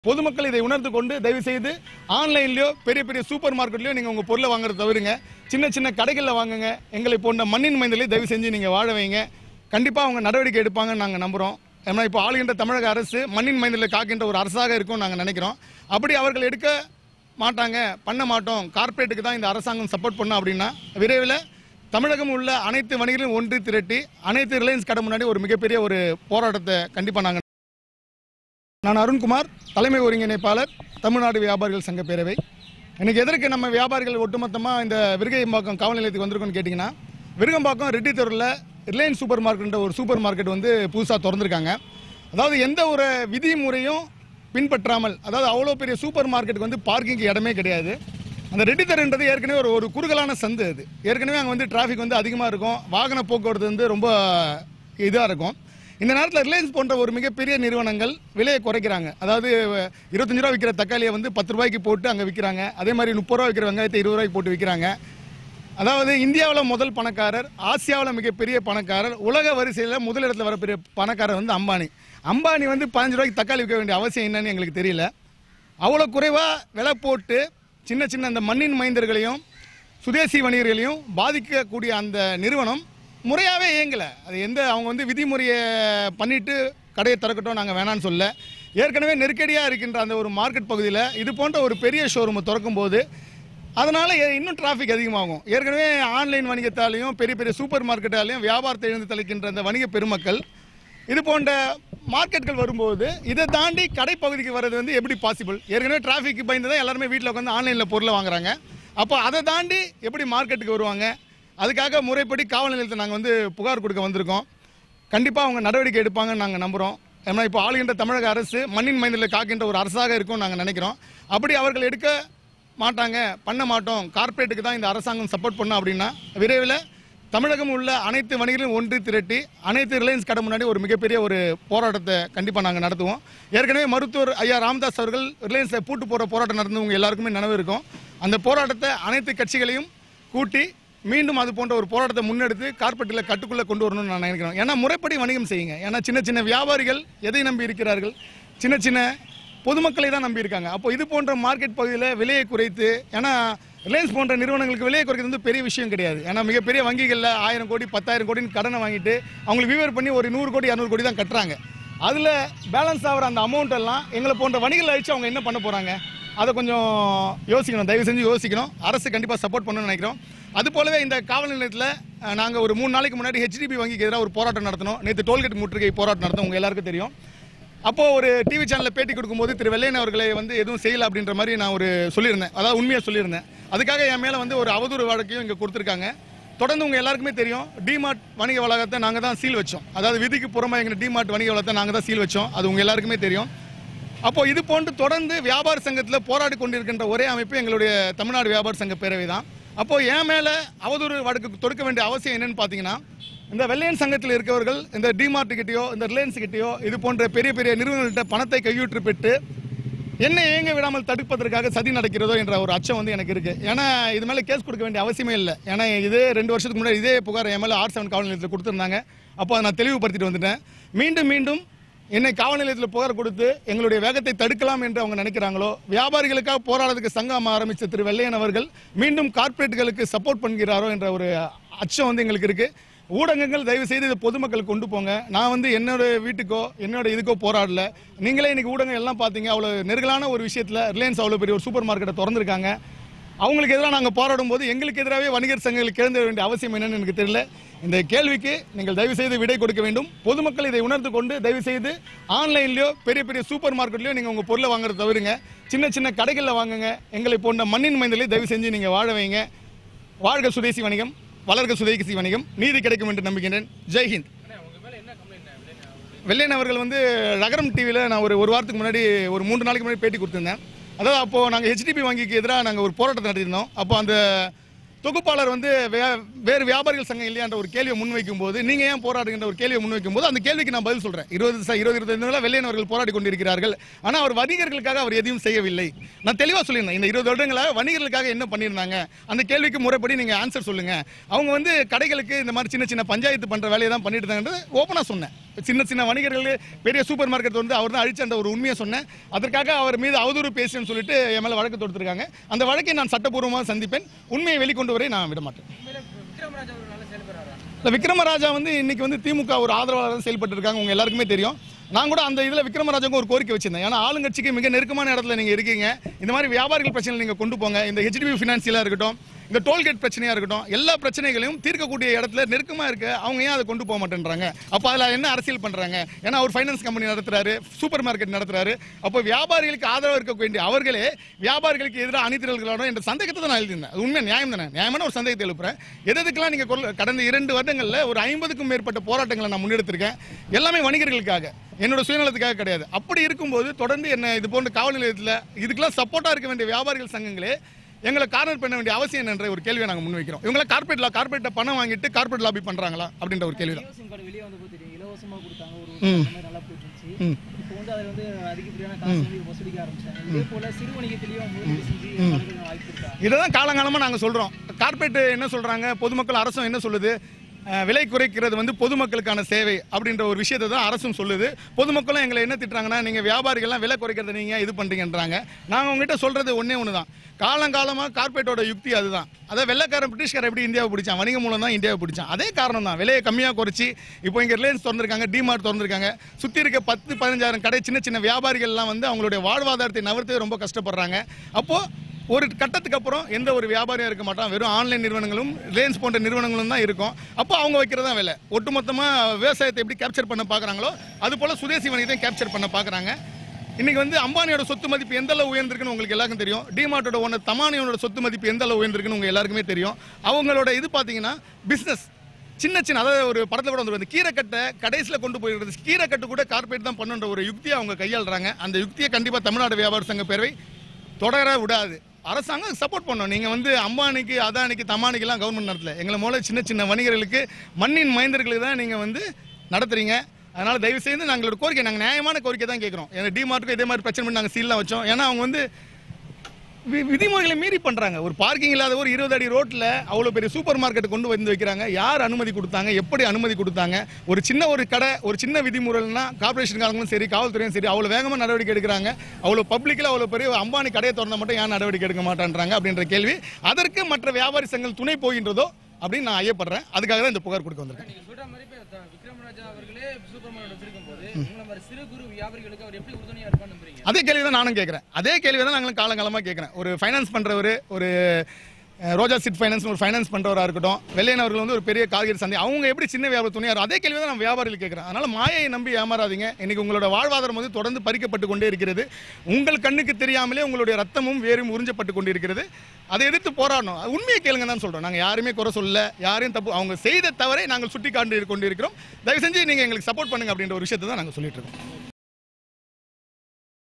பொதுமக்கள் இதை உணர்ந்து கொண்டு தயவு செய்து ஆன்லைன்லயோ பெரிய பெரிய சூப்பர் மார்க்கெட்லயோ நீங்க உங்க பொருளை வாங்குறத தவிருங்க சின்ன சின்ன கடைகளில் வாங்குங்க எங்களை போன்ற மண்ணின் மைந்தலை தயவு செஞ்சு நீங்க வாழ வைங்க கண்டிப்பா அவங்க நடவடிக்கை எடுப்பாங்கன்னு நாங்க நம்புறோம் ஏன்னா இப்போ ஆளுகின்ற தமிழக அரசு மண்ணின் மைந்தலை காக்கின்ற ஒரு அரசாக இருக்கும் நாங்க நினைக்கிறோம் அப்படி அவர்கள் எடுக்க மாட்டாங்க பண்ண மாட்டோம் கார்ப்பரேட்டுக்கு தான் இந்த அரசாங்கம் சப்போர்ட் பண்ணும் அப்படின்னா விரைவில் தமிழகம் உள்ள அனைத்து வணிகர்களும் ஒன்று திரட்டி அனைத்து ரிலையன்ஸ் கடை முன்னாடி ஒரு மிகப்பெரிய ஒரு போராட்டத்தை கண்டிப்பாக நாங்கள் நான் அருண்குமார் தலைமை ஒருங்கிணைப்பாளர் தமிழ்நாடு வியாபாரிகள் சங்க பேரவை இன்னைக்கு எதற்கு நம்ம வியாபாரிகள் ஒட்டுமொத்தமாக இந்த விருகம்பாக்கம் காவல் நிலையத்துக்கு வந்திருக்கோம்னு கேட்டிங்கன்னா விருகம்பாக்கம் ரெட்டி தெருவில் ரிலையன்ஸ் சூப்பர் மார்க்கெட்ன்ற ஒரு சூப்பர் மார்க்கெட் வந்து புதுசாக திறந்திருக்காங்க அதாவது எந்த ஒரு விதிமுறையும் பின்பற்றாமல் அதாவது அவ்வளோ பெரிய சூப்பர் மார்க்கெட்டுக்கு வந்து பார்க்கிங் இடமே கிடையாது அந்த ரெட்டி தெருன்றது ஏற்கனவே ஒரு ஒரு குறுகலான சந்து அது ஏற்கனவே அங்கே வந்து டிராஃபிக் வந்து அதிகமாக இருக்கும் வாகன போக்குவரத்து வந்து ரொம்ப இதாக இருக்கும் இந்த நேரத்தில் ரிலையன்ஸ் போன்ற ஒரு மிகப்பெரிய நிறுவனங்கள் விலையை குறைக்கிறாங்க அதாவது இருபத்தஞ்சு ரூபா விற்கிற தக்காளியை வந்து பத்து ரூபாய்க்கு போட்டு அங்கே விற்கிறாங்க அதே மாதிரி முப்பது ரூபா விற்கிற வெங்காயத்தை இருபது ரூபாய்க்கு போட்டு விற்கிறாங்க அதாவது இந்தியாவில் முதல் பணக்காரர் ஆசியாவில் மிகப்பெரிய பணக்காரர் உலக வரிசையில் முதலிடத்தில் வரப்பெரிய பணக்காரர் வந்து அம்பானி அம்பானி வந்து பதினஞ்சு ரூபாய்க்கு தக்காளி விற்க வேண்டிய அவசியம் என்னன்னு எங்களுக்கு தெரியல அவ்வளோ குறைவாக விலை போட்டு சின்ன சின்ன அந்த மண்ணின் மைந்தர்களையும் சுதேசி வணிகர்களையும் பாதிக்கக்கூடிய அந்த நிறுவனம் முறையாகவே இயங்கலை அது எந்த அவங்க வந்து விதிமுறையை பண்ணிட்டு கடையை திறக்கட்டும் நாங்கள் வேணான்னு சொல்ல ஏற்கனவே நெருக்கடியாக இருக்கின்ற அந்த ஒரு மார்க்கெட் பகுதியில் இது போன்ற ஒரு பெரிய ஷோரூமை திறக்கும் போது அதனால் இன்னும் டிராஃபிக் அதிகமாகும் ஏற்கனவே ஆன்லைன் வணிகத்தாலையும் பெரிய பெரிய சூப்பர் மார்க்கெட்டாலையும் வியாபாரத்தை எழுந்து தலைக்கின்ற அந்த வணிக பெருமக்கள் இது போன்ற மார்க்கெட்கள் வரும்போது இதை தாண்டி கடைப்பகுதிக்கு வர்றது வந்து எப்படி பாசிபிள் ஏற்கனவே டிராஃபிக் பயந்து தான் எல்லாருமே வீட்டில் உட்காந்து ஆன்லைனில் பொருளை வாங்குறாங்க அப்போ அதை தாண்டி எப்படி மார்க்கெட்டுக்கு வருவாங்க அதுக்காக முறைப்படி காவல் நிலையத்தை நாங்கள் வந்து புகார் கொடுக்க வந்திருக்கோம் கண்டிப்பாக அவங்க நடவடிக்கை எடுப்பாங்கன்னு நாங்கள் நம்புகிறோம் ஏன்னா இப்போ ஆளுகின்ற தமிழக அரசு மண்ணின் மைந்தலை காக்கின்ற ஒரு அரசாக இருக்கும் நாங்கள் நினைக்கிறோம் அப்படி அவர்கள் எடுக்க மாட்டாங்க பண்ண மாட்டோம் கார்ப்பரேட்டுக்கு தான் இந்த அரசாங்கம் சப்போர்ட் பண்ணும் அப்படின்னா விரைவில் தமிழகம் உள்ள அனைத்து வணிகர்களும் ஒன்று திரட்டி அனைத்து ரிலையன்ஸ் கடை முன்னாடி ஒரு மிகப்பெரிய ஒரு போராட்டத்தை கண்டிப்பாக நாங்கள் நடத்துவோம் ஏற்கனவே மருத்துவர் ஐயா ராமதாஸ் அவர்கள் ரிலையன்ஸை பூட்டு போகிற போராட்டம் நடந்தவங்க எல்லாருக்குமே நினைவு இருக்கும் அந்த போராட்டத்தை அனைத்து கட்சிகளையும் கூட்டி மீண்டும் அது போன்ற ஒரு போராட்டத்தை முன்னெடுத்து கார்பெட்டில் கட்டுக்குள்ளே கொண்டு வரணும்னு நான் நினைக்கிறேன் ஏன்னா முறைப்படி வணிகம் செய்யுங்க ஏன்னா சின்ன சின்ன வியாபாரிகள் எதை நம்பி இருக்கிறார்கள் சின்ன சின்ன பொதுமக்களை தான் நம்பி இருக்காங்க அப்போ இது போன்ற மார்க்கெட் பகுதியில் விலையை குறைத்து ஏன்னா ரிலையன்ஸ் போன்ற நிறுவனங்களுக்கு விலையை குறைக்கிறது வந்து பெரிய விஷயம் கிடையாது ஏன்னா மிகப்பெரிய வங்கிகளில் ஆயிரம் கோடி பத்தாயிரம் கோடின்னு கடனை வாங்கிட்டு அவங்களுக்கு விவர் பண்ணி ஒரு நூறு கோடி இரநூறு கோடி தான் கட்டுறாங்க அதில் பேலன்ஸ் ஆகிற அந்த அமௌண்ட் எல்லாம் எங்களை போன்ற வணிகள் அழிச்சு அவங்க என்ன பண்ண போகிறாங்க அதை கொஞ்சம் யோசிக்கணும் தயவு செஞ்சு யோசிக்கணும் அரசு கண்டிப்பாக சப்போர்ட் பண்ணணும்னு நினைக்கிறோம் அது போலவே இந்த காவல் நிலையத்தில் நாங்கள் ஒரு மூணு நாளைக்கு முன்னாடி ஹெச்டிபி வங்கிக்கு எதிராக ஒரு போராட்டம் நடத்தினோம் நேற்று டோல்கேட் முற்றுகை போராட்டம் நடத்தோம் உங்கள் எல்லாருக்கும் தெரியும் அப்போ ஒரு டிவி சேனலில் பேட்டி கொடுக்கும்போது திரு வெள்ளையன் அவர்களை வந்து எதுவும் செய்யல அப்படின்ற மாதிரி நான் ஒரு சொல்லியிருந்தேன் அதாவது உண்மையை சொல்லியிருந்தேன் அதுக்காக என் மேலே வந்து ஒரு அவதூறு வழக்கையும் இங்கே கொடுத்துருக்காங்க தொடர்ந்து உங்க எல்லாருக்குமே தெரியும் டிமார்ட் வணிக வளாகத்தை நாங்கள் தான் சீல் வச்சோம் அதாவது விதிக்கு புறமா எங்க டிமார்ட் வணிக வளாகத்தை நாங்கள் தான் சீல் வச்சோம் அது உங்க எல்லாருக்குமே தெரியும் அப்போ இது போன்று தொடர்ந்து வியாபார சங்கத்தில் போராடி கொண்டிருக்கின்ற ஒரே அமைப்பு எங்களுடைய தமிழ்நாடு வியாபார சங்க பேரவை தான் அப்போ என் மேலே அவதூறு வழக்கு தொடுக்க வேண்டிய அவசியம் என்னன்னு பார்த்தீங்கன்னா இந்த வெள்ளையன் சங்கத்தில் இருக்கவர்கள் இந்த டிமார்ட் கிட்டயோ இந்த ரிலையன்ஸ் கிட்டயோ இது போன்ற பெரிய பெரிய நிறுவனங்கள்கிட்ட பணத்தை கையூற்று பெற்று என்ன இயங்க விடாமல் தடுப்பதற்காக சதி நடக்கிறதோ என்ற ஒரு அச்சம் வந்து எனக்கு இருக்கு ஏன்னா இது மேலே கேஸ் கொடுக்க வேண்டிய அவசியமே இல்லை ஏன்னா இதே ரெண்டு வருஷத்துக்கு முன்னாடி இதே புகார் என் மேலே ஆர் செவன் காவல் நிலையத்தில் கொடுத்துருந்தாங்க அப்போ அதை நான் தெளிவுபடுத்திட்டு வந்துட்டேன் மீண்டும் மீண்டும் என்னை காவல் நிலையத்தில் புகார் கொடுத்து எங்களுடைய வேகத்தை தடுக்கலாம் என்று அவங்க நினைக்கிறாங்களோ வியாபாரிகளுக்காக போராடுறதுக்கு சங்கம் ஆரம்பித்த திரு வெள்ளையன் அவர்கள் மீண்டும் கார்ப்பரேட்டுகளுக்கு சப்போர்ட் பண்ணுகிறாரோ என்ற ஒரு அச்சம் வந்து எங்களுக்கு இருக்கு ஊடகங்கள் தயவு செய்து இதை பொதுமக்களுக்கு கொண்டு போங்க நான் வந்து என்னோட வீட்டுக்கோ என்னோட இதுக்கோ போராடல நீங்களே இன்னைக்கு ஊடகம் எல்லாம் பார்த்தீங்க அவ்வளோ நெருகலான ஒரு விஷயத்தில் ரிலையன்ஸ் அவ்வளோ பெரிய ஒரு சூப்பர் மார்க்கெட்டை திறந்திருக்காங்க அவங்களுக்கு எதிராக நாங்கள் போராடும் போது எங்களுக்கு எதிராகவே வணிகர் சங்கங்களுக்கு எழுந்த வேண்டிய அவசியம் என்னன்னு எனக்கு தெரியல இந்த கேள்விக்கு நீங்கள் தயவு செய்து விடை கொடுக்க வேண்டும் பொதுமக்கள் இதை உணர்ந்து கொண்டு தயவு செய்து ஆன்லைன்லயோ பெரிய பெரிய சூப்பர் மார்க்கெட்லயோ நீங்கள் உங்கள் பொருளை வாங்குறத தவிருங்க சின்ன சின்ன கடைகளில் வாங்குங்க எங்களை போன்ற மண்ணின் மைந்தலை தயவு செஞ்சு நீங்கள் வாழ வைங்க வாழ்க சுதேசி வணிகம் வளர்க சுதேசி வணிகம் நீதி கிடைக்கும் என்று நம்புகின்றேன் ஜெய்ஹிந்த் வெள்ளையன் அவர்கள் வந்து நகரம் டிவியில் நான் ஒரு ஒரு வாரத்துக்கு முன்னாடி ஒரு மூன்று நாளைக்கு முன்னாடி பேட்டி கொடுத்திருந்தேன் அதாவது அப்போது நாங்கள் ஹெச்டிபி வங்கிக்கு எதிராக நாங்கள் ஒரு போராட்டம் நடத்தியிருந்தோம் அப்போ அந்த தொகுப்பாளர் வந்து வே- வேறு வியாபாரிகள் சங்கம் இல்லையான்ற ஒரு கேள்வியை முன்வைக்கும் போது நீங்க ஏன் போராடுகின்ற ஒரு கேள்வியை முன்வைக்கும் போது அந்த கேள்விக்கு நான் பதில் சொல்றேன் இருபது ச- இருபது இருபத்தைந்து நாளா வெள்ளையன் அவர்கள் போராடி கொண்டிருக்கிறார்கள் ஆனா அவர் வணிகர்களுக்காக அவர் எதையும் செய்யவில்லை நான் தெளிவா சொல்லியிருந்தேன் இந்த இருபது வருடங்களாக வணிகர்களுக்காக என்ன பண்ணியிருந்தாங்க அந்த கேள்விக்கு முறைப்படி நீங்க ஆன்சர் சொல்லுங்க அவங்க வந்து கடைகளுக்கு இந்த மாதிரி சின்ன சின்ன பஞ்சாயத்து பண்ற வேலையை தான் பண்ணிட்டு இருந்தாங்கன்றது ஓப்பனா சொன்னேன் சின்ன சின்ன வணிகர்கள் பெரிய சூப்பர் மார்க்கெட் வந்து அவர் தான் அழிச்சன்ற ஒரு உண்மையை சொன்னேன் அதற்காக அவர் மீது அவதூறு பேசுன்னு சொல்லிட்டு என் மேல வழக்கு தொடுத்திருக்காங்க அந்த வழக்கை நான் சட்டப்பூர்வமாக சந்திப்பேன் உண்மையை வெளிக்கொண்டு வரை நான் விட மாட்டேன் விக்ரமராஜ் அவர் நல்லா செயல்படுறாரா இல்ல விக்ரமராஜா வந்து இன்னைக்கு வந்து திமுக ஒரு ஆதரவாளர் செயல்பட்டு இருக்காங்க உங்க எல்லாருக்குமே தெரியும் நான் கூட அந்த இதுல விக்ரமராஜாவுக்கு ஒரு கோரிக்கை வச்சிருந்தேன் ஏன்னா ஆளுங்கட்சிக்கு மிக நெருக்கமான இடத்துல நீங்க இருக்கீங்க இந்த மாதிரி வியாபாரிகள் பிரச்சனை நீங்க கொண்டு போங்க இந்த ஹெச்டிபி ஃபினான்சியலா இருக்கட்டும் இந்த டோல்கேட் பிரச்சனையா இருக்கட்டும் எல்லா பிரச்சனைகளையும் தீர்க்கக்கூடிய இடத்துல நெருக்கமா இருக்க அவங்க ஏன் அதை கொண்டு போக மாட்டேன்றாங்க அப்ப அதுல என்ன அரசியல் பண்றாங்க ஏன்னா அவர் ஃபைனான்ஸ் கம்பெனி நடத்துறாரு சூப்பர் மார்க்கெட் நடத்துறாரு அப்போ வியாபாரிகளுக்கு ஆதரவு இருக்க வேண்டிய அவர்களே வியாபாரிகளுக்கு எதிராக அணிதிரள்களோட என்ற சந்தேகத்தை தான் நான் எழுதியிருந்தேன் அது உண்மை நியாயம் தானே நியாயமான ஒரு சந்தேகத்தை எழுப்புறேன் எது எதுக்கெல்லாம் நீங்க குரல் கடந்த இரண்டு வருடங்கள்ல ஒரு ஐம்பதுக்கும் மேற்பட்ட போராட்டங்களை நான் முன்னெடுத்திருக்கேன் எல்லாமே வணிகர்களுக்காக என்னோட சுயநலத்துக்காக கிடையாது அப்படி இருக்கும்போது தொடர்ந்து என்ன இது போன்ற காவல் நிலையத்தில் இதுக்கெல்லாம் சப்போர்ட்டா இருக்க வேண்டிய வியாபாரிகள் சங்கங்களே எங்களை கார்னர் பண்ண வேண்டிய அவசியம் என்ற ஒரு கேள்வியை நாங்கள் முன்வைக்கிறோம் இவங்கள கார்பரேட் லா கார்பரேட் பணம் வாங்கிட்டு கார்பரேட் லாபி பண்றாங்களா அப்படின்ற ஒரு கேள்வி தான் ஜியோ சிம் கார்டு வெளியே வந்து தெரியும் இலவசமா கொடுத்தாங்க ஒரு ஒரு அந்த மாதிரி நல்லா போயிட்டு இருந்துச்சு ம். இப்போ வந்து அதில் வந்து அதிகப்படியான காசு வந்து வசூலிக்க ஆரம்பிச்சாங்க இதே போல சிறு வணிகத்திலையும் முதலீடு செஞ்சு வணிகம் வாய்ப்பு இருக்கா இதை தான் காலங்காலமாக நாங்கள் சொல்கிறோம் கார்ப்பரேட் என்ன சொல்கிறாங்க பொதுமக்கள் அரசும் என்ன சொல்லுது அஹ், விலை குறைக்கிறது வந்து பொதுமக்களுக்கான சேவை அப்படின்ற ஒரு விஷயத்தை தான் அரசும் சொல்லுது பொதுமக்களும் எங்களை என்ன திட்டுறாங்கன்னா நீங்கள் வியாபாரிகள்லாம் விலை குறைக்கிறத நீங்கள் இது பண்ணுறீங்கன்றாங்க நாங்கள் உங்ககிட்ட சொல்கிறது ஒன்றே ஒன்று தான் காலங்காலமாக கார்ப்பரேட்டோட யுக்தி அதுதான் அதை வெள்ளைக்காரன் பிரிட்டிஷ்காரன் எப்படி இந்தியாவை பிடிச்சான் வணிக மூலம் தான் இந்தியாவை பிடிச்சான் அதே காரணம் தான் விலையை கம்மியாக குறைச்சி இப்போ இங்கே ரிலையன்ஸ் திறந்திருக்காங்க டிமார்ட் திறந்திருக்காங்க சுற்றி இருக்க பத்து பதினஞ்சாயிரம் கடை சின்ன சின்ன வியாபாரிகள்லாம் வந்து அவங்களுடைய வாழ்வாதாரத்தை நகர்த்தவே ரொம்ப கஷ்டப்படுறாங்க அப்போது ஒரு கட்டத்துக்கு அப்புறம் எந்த ஒரு வியாபாரியும் இருக்க மாட்டான் வெறும் ஆன்லைன் நிறுவனங்களும் ரிலையன்ஸ் போன்ற நிறுவனங்களும் தான் இருக்கும் அப்போ அவங்க வைக்கிறதா விலை ஒட்டுமொத்தமாக விவசாயத்தை எப்படி கேப்சர் பண்ண பார்க்குறாங்களோ அது போல் சுதேசி வணிகத்தையும் கேப்சர் பண்ண பார்க்குறாங்க இன்னைக்கு வந்து அம்பானியோட சொத்து மதிப்பு எந்த அளவு உயர்ந்திருக்குன்னு உங்களுக்கு எல்லாருக்கும் தெரியும் டிமார்ட்டோட ஒன்று தமானியோட சொத்து மதிப்பு எந்த அளவு உயர்ந்திருக்குன்னு உங்க எல்லாருக்குமே தெரியும் அவங்களோட இது பார்த்தீங்கன்னா பிஸ்னஸ் சின்ன சின்ன அதாவது ஒரு படத்துல கூட வந்து கீரைக்கட்டை கடைசியில் கொண்டு போயிருக்கிறது கீரைக்கட்டு கூட கார்பரேட் தான் பண்ணுன்ற ஒரு யுக்தியை அவங்க கையாளுறாங்க அந்த யுக்தியை கண்டிப்பாக தமிழ்நாடு வியாபார சங்க பேரவை தொடர விடாது அரசாங்கம் சப்போர்ட் பண்ணணும் நீங்க வந்து அம்பானிக்கு அதானிக்கு தமானிக்கெல்லாம் கவர்மெண்ட் நடத்தல எங்களை மூலம் சின்ன சின்ன வணிகர்களுக்கு மண்ணின் மைந்தர்களுக்கு தான் நீங்க வந்து நடத்துறீங்க அதனால தயவு செய்து நாங்களோட கோரிக்கை நாங்கள் நியாயமான கோரிக்கை தான் கேட்குறோம் ஏன்னா டிமார்ட்டுக்கும் இதே மாதிரி பிரச்சனை பண்ணி நாங்கள் சீல்லாம் வச்சோம் ஏன்னா அவங்க வந்து வி- விதிமுறைகளை மீறி பண்றாங்க ஒரு பார்க்கிங் இல்லாத ஒரு இருபது அடி ரோட்ல அவ்வளவு பெரிய சூப்பர் மார்க்கெட் கொண்டு வந்து வைக்கிறாங்க யார் அனுமதி கொடுத்தாங்க எப்படி அனுமதி கொடுத்தாங்க ஒரு சின்ன ஒரு கடை ஒரு சின்ன விதிமுறைனா கார்பரேஷன்காரங்களும் சரி காவல்துறையும் சரி அவ்வளவு வேகமா நடவடிக்கை எடுக்கிறாங்க அவ்வளவு பப்ளிக்ல அவ்வளவு பெரிய அம்பானி கடையை திறந்தா மட்டும் ஏன் நடவடிக்கை எடுக்க மாட்டேன்றாங்க அப்படின்ற கேள்வி அதற்கு மற்ற வியாபாரி சங்கங்கள் துணை போகின்றதோ அப்படின்னு நான் ஐயப்படுறேன் அதுக்காக தான் இந்த புகார் கொடுக்க வந்திருக்கேன் நீங்க சொல்ற மாதிரி இப்போ த- விக்ரமராஜா அவர்களே சூப்பர் மார்க்கெட் வச்சிருக்கும் போது உங்களை மாதிரி சிறு குறு வியாபாரிகளுக்கு அவர் எப்படி உறுதுணையா இருப்பான்னு நம்புறீங்க அதே கேள்வி தான் நானும் கேட்குறேன் அதே கேள்வி தான் நாங்களும் காலங்காலமாக கேட்குறேன் ஒரு ஃபைனான்ஸ் பண்ணுறவர் ஒரு அஹ், ரோஜா சிட் ஃபைனான்ஸ் ஒரு ஃபைனான்ஸ் பண்ணுறவராக இருக்கட்டும் வெள்ளையன் அவர்கள் வந்து ஒரு பெரிய கார்கிரி சந்தை அவங்க எப்படி சின்ன வியாபார துணியார் அதே கேள்வி தான் நான் வியாபாரிகள் கேட்குறேன் அதனால மாயை நம்பி ஏமாறாதீங்க இன்னைக்கு உங்களோட வாழ்வாதாரம் வந்து தொடர்ந்து பறிக்கப்பட்டு கொண்டே இருக்கிறது உங்கள் கண்ணுக்கு தெரியாமலே உங்களுடைய ரத்தமும் வேரும் உறிஞ்சப்பட்டு கொண்டு இருக்கிறது அதை எதிர்த்து போராடணும் அது உண்மையை கேளுங்க தான் சொல்கிறோம் நாங்கள் யாருமே குறை சொல்ல யாரையும் தப்பு அவங்க செய்த தவறை நாங்கள் சுட்டி காட்டி கொண்டு இருக்கிறோம் தயவு செஞ்சு நீங்கள் எங்களுக்கு சப்போர்ட் பண்ணுங்க அப்படின்ற ஒரு விஷயத்தை தான் நாங்கள் சொல்லிட்டு இருக்கோம்